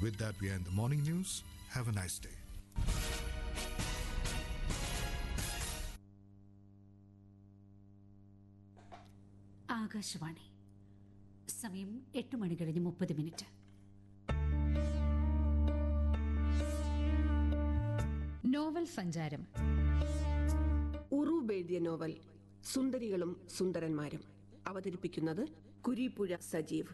with that, we end the morning news. Have a nice day. Akashvani സമയം എട്ട് മണി കഴിഞ്ഞ് മുപ്പത് മിനിറ്റ് നോവൽ സഞ്ചാരം ഉറൂബ് എഴുതിയ നോവൽ സുന്ദരികളും സുന്ദരന്മാരും അവതരിപ്പിക്കുന്നത് കുരീപ്പുഴ സജീവ്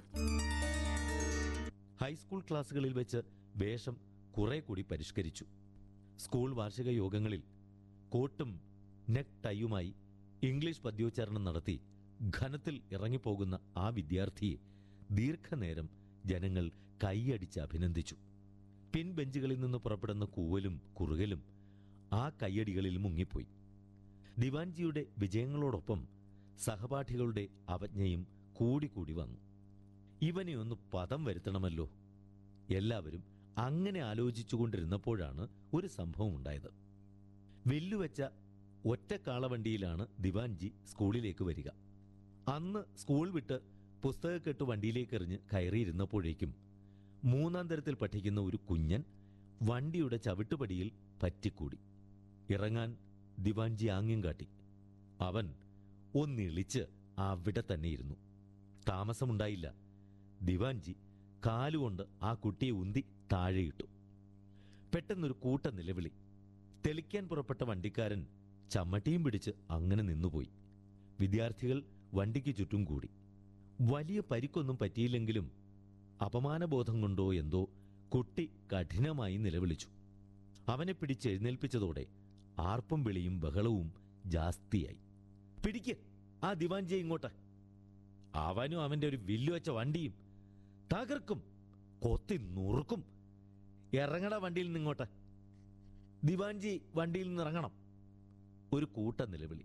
ഹൈസ്കൂൾ ക്ലാസ്സുകളിൽ വെച്ച് വേഷം കുറെ കൂടി പരിഷ്കരിച്ചു സ്കൂൾ വാർഷിക യോഗങ്ങളിൽ കോട്ടും നെക്ക് ടൈയുമായി ഇംഗ്ലീഷ് പദ്യോച്ചാരണം നടത്തി ഘനത്തിൽ ഇറങ്ങിപ്പോകുന്ന ആ വിദ്യാർത്ഥിയെ ദീർഘനേരം ജനങ്ങൾ കൈയടിച്ച് അഭിനന്ദിച്ചു പിൻബെഞ്ചുകളിൽ നിന്ന് പുറപ്പെടുന്ന കൂവലും കുറുകലും ആ കയ്യടികളിൽ മുങ്ങിപ്പോയി ദിവാൻജിയുടെ വിജയങ്ങളോടൊപ്പം സഹപാഠികളുടെ അവജ്ഞയും കൂടിക്കൂടി വന്നു ഇവനെ ഒന്ന് പദം വരുത്തണമല്ലോ എല്ലാവരും അങ്ങനെ ആലോചിച്ചുകൊണ്ടിരുന്നപ്പോഴാണ് ഒരു സംഭവം ഉണ്ടായത് വെല്ലുവെച്ച ഒറ്റ കാളവണ്ടിയിലാണ് ദിവാൻജി സ്കൂളിലേക്ക് വരിക അന്ന് സ്കൂൾ വിട്ട് പുസ്തകക്കെട്ട് വണ്ടിയിലേക്ക് എറിഞ്ഞ് കയറിയിരുന്നപ്പോഴേക്കും മൂന്നാം തരത്തിൽ പഠിക്കുന്ന ഒരു കുഞ്ഞൻ വണ്ടിയുടെ ചവിട്ടുപടിയിൽ പറ്റിക്കൂടി ഇറങ്ങാൻ ദിവാൻജി ആംഗ്യം കാട്ടി അവൻ ഒന്നിളിച്ച് അവിടെ തന്നെ ഇരുന്നു താമസമുണ്ടായില്ല ദിവാൻജി കാലുകൊണ്ട് ആ കുട്ടിയെ ഉന്തി താഴെയിട്ടു പെട്ടെന്നൊരു കൂട്ട നിലവിളി തെളിക്കാൻ പുറപ്പെട്ട വണ്ടിക്കാരൻ ചമ്മട്ടിയും പിടിച്ച് അങ്ങനെ നിന്നുപോയി വിദ്യാർത്ഥികൾ വണ്ടിക്ക് ചുറ്റും കൂടി വലിയ പരിക്കൊന്നും പറ്റിയില്ലെങ്കിലും അപമാനബോധം കൊണ്ടോ എന്തോ കുട്ടി കഠിനമായി നിലവിളിച്ചു അവനെ പിടിച്ച് എഴുന്നേൽപ്പിച്ചതോടെ ആർപ്പും വിളിയും ബഹളവും ജാസ്തിയായി പിടിക്ക് ആ ദിവാൻജിയെ ഇങ്ങോട്ട് അവനും അവന്റെ ഒരു വില്ലുവച്ച വണ്ടിയും തകർക്കും കൊത്തി നുറുക്കും ഇറങ്ങട വണ്ടിയിൽ നിന്നിങ്ങോട്ട് ദിവാൻജി വണ്ടിയിൽ നിന്ന് ഇറങ്ങണം ഒരു കൂട്ട നിലവിളി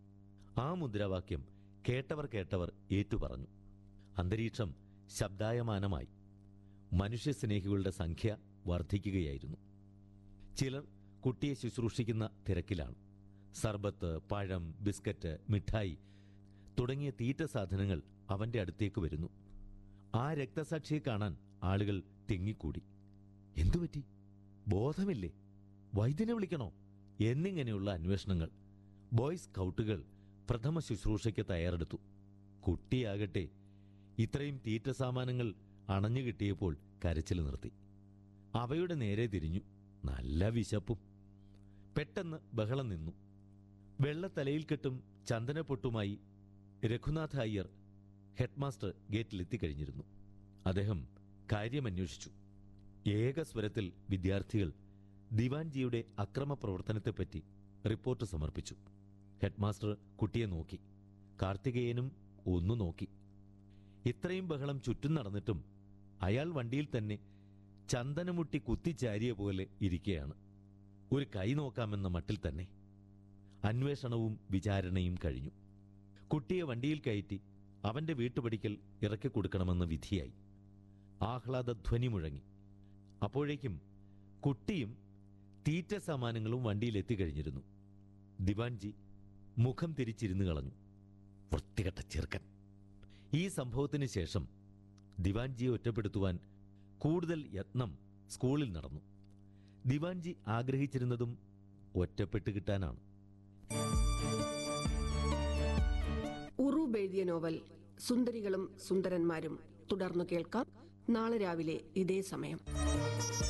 ആ മുദ്രാവാക്യം കേട്ടവർ കേട്ടവർ ഏറ്റുപറഞ്ഞു അന്തരീക്ഷം ശബ്ദായമാനമായി മനുഷ്യസ്നേഹികളുടെ സംഖ്യ വർദ്ധിക്കുകയായിരുന്നു ചിലർ കുട്ടിയെ ശുശ്രൂഷിക്കുന്ന തിരക്കിലാണ് സർബത്ത് പഴം ബിസ്ക്കറ്റ് മിഠായി തുടങ്ങിയ തീറ്റ സാധനങ്ങൾ അവന്റെ അടുത്തേക്ക് വരുന്നു ആ രക്തസാക്ഷിയെ കാണാൻ ആളുകൾ തിങ്ങിക്കൂടി എന്തുപറ്റി ബോധമില്ലേ വൈദ്യനെ വിളിക്കണോ എന്നിങ്ങനെയുള്ള അന്വേഷണങ്ങൾ ബോയ് സ്കൗട്ടുകൾ പ്രഥമ ശുശ്രൂഷയ്ക്ക് തയ്യാറെടുത്തു കുട്ടിയാകട്ടെ ഇത്രയും തീറ്റ സാമാനങ്ങൾ അണഞ്ഞു കിട്ടിയപ്പോൾ കരച്ചിൽ നിർത്തി അവയുടെ നേരെ തിരിഞ്ഞു നല്ല വിശപ്പും പെട്ടെന്ന് ബഹളം നിന്നു വെള്ളത്തലയിൽ കെട്ടും ചന്ദനപ്പൊട്ടുമായി രഘുനാഥ അയ്യർ ഹെഡ്മാസ്റ്റർ ഗേറ്റിലെത്തിക്കഴിഞ്ഞിരുന്നു അദ്ദേഹം കാര്യമന്വേഷിച്ചു ഏകസ്വരത്തിൽ വിദ്യാർത്ഥികൾ ദിവാൻജിയുടെ അക്രമ പ്രവർത്തനത്തെപ്പറ്റി റിപ്പോർട്ട് സമർപ്പിച്ചു ഹെഡ്മാസ്റ്റർ കുട്ടിയെ നോക്കി കാർത്തികേയനും ഒന്നു നോക്കി ഇത്രയും ബഹളം ചുറ്റും നടന്നിട്ടും അയാൾ വണ്ടിയിൽ തന്നെ ചന്ദനമുട്ടി കുത്തിച്ചാരിയ പോലെ ഇരിക്കുകയാണ് ഒരു കൈ നോക്കാമെന്ന മട്ടിൽ തന്നെ അന്വേഷണവും വിചാരണയും കഴിഞ്ഞു കുട്ടിയെ വണ്ടിയിൽ കയറ്റി അവന്റെ വീട്ടുപടിക്കൽ ഇറക്കി കൊടുക്കണമെന്ന് വിധിയായി ആഹ്ലാദധ്വനി മുഴങ്ങി അപ്പോഴേക്കും കുട്ടിയും തീറ്റ സാമാനങ്ങളും വണ്ടിയിൽ എത്തിക്കഴിഞ്ഞിരുന്നു ദിവാൻജി മുഖം തിരിച്ചിരുന്നു കളഞ്ഞു വൃത്തികെട്ട ചെറുക്കൻ ഈ സംഭവത്തിന് ശേഷം ദിവാൻജിയെ ഒറ്റപ്പെടുത്തുവാൻ കൂടുതൽ യത്നം സ്കൂളിൽ നടന്നു ദിവാൻജി ആഗ്രഹിച്ചിരുന്നതും ഒറ്റപ്പെട്ട് കിട്ടാനാണ് ഉറൂബ് എഴുതിയ നോവൽ സുന്ദരികളും സുന്ദരന്മാരും തുടർന്നു കേൾക്കാം നാളെ രാവിലെ ഇതേ സമയം